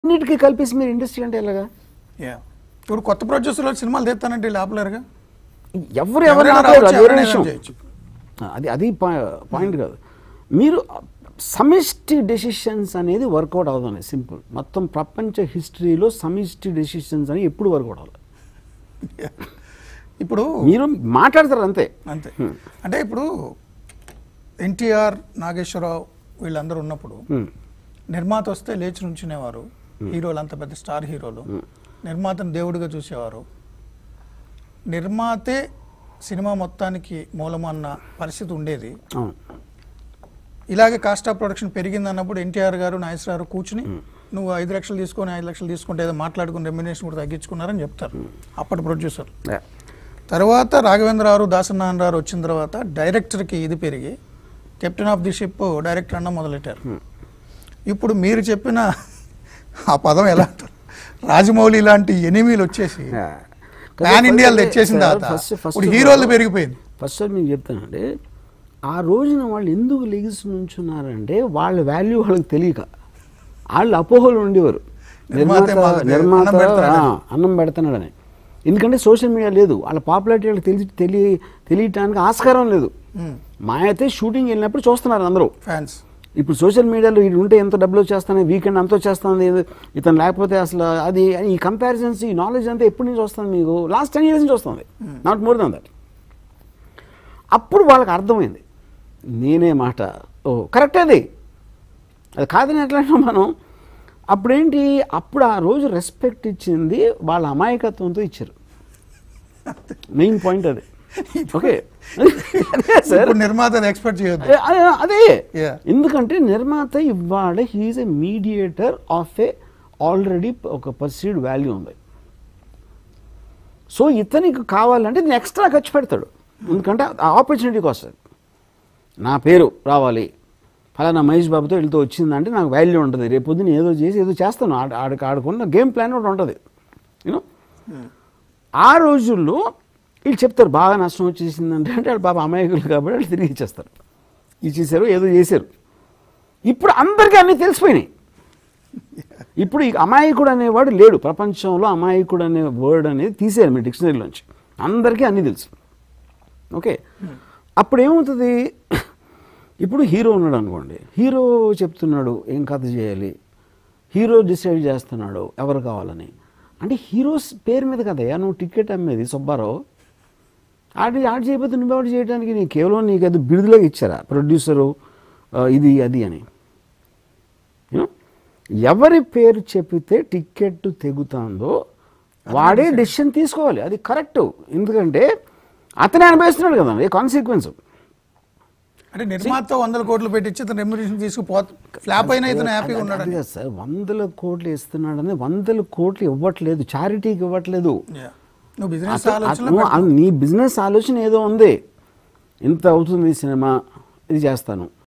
అన్నిటికీ కలిపేసి మీరు ఇండస్ట్రీ అంటే ఎలాగా యా ఇప్పుడు కొత్త ప్రొడ్యూసర్లు సినిమాలు తీస్తానంటే వీళ్ళు ఆపలేరుగా ఎవరు ఎవరు ఎవరైనా ఆపలేరు, రావచ్చు, అది వేరే ఎవరైనా విషయం చేయొచ్చు. అది అది పా- పాయింట్ కాదు మీరు సమిష్టి డెసిషన్స్ అనేది వర్కౌట్ అవ్వదండి సింపుల్ మొత్తం ప్రపంచ హిస్టరీలో సమిష్టి డెసిషన్స్ అని ఎప్పుడు వర్కౌట్ అవ్వాలి Yeah. ఇప్పుడు మీరు మాట్లాడతారు అంతే అంతే అంటే ఇప్పుడు ఎన్టీఆర్ నాగేశ్వరరావు వీళ్ళందరూ ఉన్నప్పుడు Hmm. నిర్మాత వస్తే లేచి నుంచునేవారు హీరోలు అంత పెద్ద స్టార్ హీరోలు నిర్మాతను దేవుడిగా చూసేవారు నిర్మాతే సినిమా మొత్తానికి మూలము అన్న పరిస్థితి ఉండేది అవును ఇలాగే కాస్ట్ ఆఫ్ ప్రొడక్షన్ పెరిగింది అన్నప్పుడు ఎన్టీఆర్ గారు నాగేశ్వరరావు కూర్చుని నువ్వు ఐదు లక్షలు తీసుకొని ఐదు లక్షలు తీసుకుంటే ఏదో మాట్లాడుకుని రెమ్యునేషన్ కూడా తగ్గించుకున్నారని చెప్తారు అప్పటి ప్రొడ్యూసర్ Yeah. తర్వాత రాఘవేంద్రరావు దాసనారాయణరావు వచ్చిన తర్వాత డైరెక్టర్కి ఇది పెరిగి captain of the ship director అన్న మొదలెట్టారు ఇప్పుడు మీరు చెప్పిన ఆ పదం ఎలా అంటారు రాజమౌళి లాంటి ఎనిమీలు వచ్చేసి Yeah. ప్యాన్ ఇండియాలో First- తెచ్చేసిన తర్వాత first- first ఇప్పుడు of హీరోలు all- పెరిగిపోయింది ఫస్ట్ ఆఫ్ మీకు చెప్తానండి ఆ రోజున వాళ్ళు ఎందుకు లెగిసి నుంచున్నారంటే వాళ్ళ వాల్యూ వాళ్ళకి తెలియక వాళ్ళు అపోహలు ఉండేవారు నిర్మాత నిర్మాత మాకు తె- నిర్మాత అన్నం పెడుతున్నాడని. ఆ, అన్నం పెడుతున్నాడని ఎందుకంటే సోషల్ మీడియా లేదు వాళ్ళ పాపులారిటీ వాళ్ళకి తెలిసి తెలియ తెలియటానికి ఆస్కారం లేదు మా అయితే షూటింగ్ వెళ్ళినప్పుడు చూస్తున్నారు అందరూ ఫ్యాన్స్ ఇప్పుడు సోషల్ మీడియాలో ఇది ఉంటే ఎంత డబ్బులు వచ్చేస్తాను వీకెండ్ అంత వచ్చేస్తుంది ఇతను లేకపోతే అసలు అది ఈ కంపారిజన్స్ ఈ నాలెడ్జ్ అంతా ఎప్పటి నుంచి వస్తుంది మీకు లాస్ట్ టెన్ ఇయర్స్ నుంచి వస్తుంది నాట్ మోర్ దాన్ దట్ అప్పుడు వాళ్ళకి అర్థమైంది నేనే మాట ఓ కరెక్ట్ అది అది కాదని ఎట్లా అంటాం మనం అప్పుడేంటి అప్పుడు ఆ రోజు రెస్పెక్ట్ ఇచ్చింది వాళ్ళ అమాయకత్వంతో ఇచ్చారు మెయిన్ పాయింట్ అది ఓకే సార్ ఇప్పుడు నిర్మాత ఎక్స్పెక్ట్ చేయొద్దు ఏ, అదే అదే Yeah. ఎందుకంటే నిర్మాత ఇవాళ he's a mediator of a already ఒక పర్సీడ్ వాల్యూ ఉంది సో ఇతనికి కావాలంటే నేను ఎక్స్ట్రా ఖర్చు పెడతాడు ఎందుకంటే ఆ ఆపర్చునిటీకి వస్తుంది నా పేరు రావాలి ఫలానా మహేష్ బాబుతో వీళ్ళతో వచ్చిందంటే నాకు వాల్యూ ఉంటుంది రేపు పొద్దున ఏదో చేసి ఏదో చేస్తాను ఆడ ఆడికి ఆడుకున్న గేమ్ ప్లాన్ ఒకటి ఉంటుంది యూనో ఆ రోజుల్లో వీళ్ళు చెప్తారు బాగా నష్టం వచ్చేసిందంటే అంటే వాళ్ళు బాబా అమాయకులు కాబట్టి వాళ్ళు తిరిగి ఇచ్చేస్తారు ఇచ్చేసారు ఏదో చేశారు ఇప్పుడు అందరికీ అన్నీ తెలిసిపోయినాయి ఇప్పుడు ఈ అమాయకుడు అనేవాడు లేడు ప్రపంచంలో అమాయకుడు అనే వర్డ్ అనేది తీసేయాలి మీ డిక్షనరీలోంచి అందరికీ అన్నీ తెలుసు ఓకే అప్పుడు ఏమవుతుంది ఇప్పుడు హీరో ఉన్నాడు అనుకోండి హీరో చెప్తున్నాడు ఏం కథ చేయాలి హీరో డిసైడ్ చేస్తున్నాడు ఎవరు కావాలని అంటే హీరోస్ పేరు మీద కదయ్యా నువ్వు టికెట్ అమ్మేది సుబ్బారావు ఆడి ఆడి చేయకపోతే నువ్వు ఆడి చేయడానికి నీకు కేవలం నీకు అది బిరుదులాగా ఇచ్చారా ప్రొడ్యూసరు ఆ, ఇది అది అని You know? ఎవరి పేరు చెప్పితే టికెట్ తెగుతుందో వాడే డెసిషన్ తీసుకోవాలి అది కరెక్ట్ ఎందుకంటే అతనే అనుభవిస్తున్నాడు కదా ఏ కాన్సిక్వెన్స్ అంటే నిర్మాత వందల కోట్లు పెట్టించి ఇతను రెమ్యునేషన్ తీసుకుపో ఫ్లాప్ అయినా ఇతను హ్యాపీగా ఉన్నాడని సార్ వందల కోట్లు ఇస్తున్నాడని వందల కోట్లు ఇవ్వట్లేదు చారిటీకి ఇవ్వట్లేదు Yeah. నువ్వు బిజినెస్ అతను- ఆలోచనలో అతను- అది నీ బిజినెస్ ఆలోచన ఏదో ఉంది ఇంత అవుతుంది సినిమా ఇది చేస్తాను